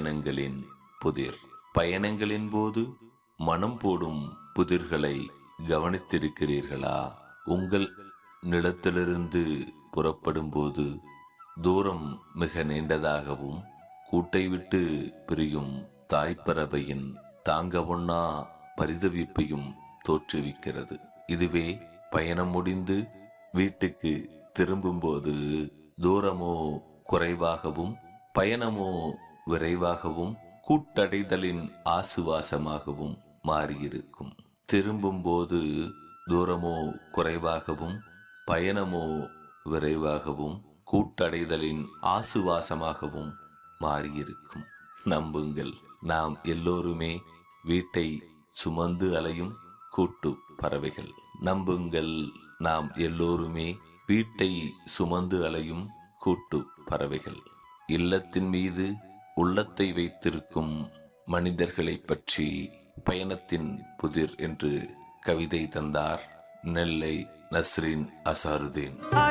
பயணங்களின் புதிர் பயணங்களின் போது மனம் போடும் புதிர்களை கவனித்திருக்கிறீர்களா உங்கள் நிலத்திலிருந்து புறப்படும் போது தூரம் மிக நீண்டதாகவும் கூட்டை விட்டு பிரியும் தாய்ப்பறவையின் தாங்க ஒண்ணா பரிதவிப்பையும் தோற்றுவிக்கிறது இதுவே பயணம் முடிந்து வீட்டுக்கு திரும்பும்போது தூரமோ குறைவாகவும் பயணமோ விரைவாகவும் கூட்டடைதலின் ஆசுவாசமாகவும் மாறியிருக்கும் திரும்பும்போது தூரமோ குறைவாகவும் பயணமோ விரைவாகவும் கூட்டடைதலின் ஆசுவாசமாகவும் மாறியிருக்கும் நம்புங்கள் நாம் எல்லோருமே வீட்டை சுமந்து அலையும் கூட்டு பறவைகள் நம்புங்கள் நாம் எல்லோருமே வீட்டை சுமந்து அலையும் கூட்டு பறவைகள் இல்லத்தின் மீது உள்ளத்தை வைத்திருக்கும் மனிதர்களை பற்றி பயணத்தின் புதிர் என்று கவிதை தந்தார் நெல்லை நஸ்ரின் அசாருதீன்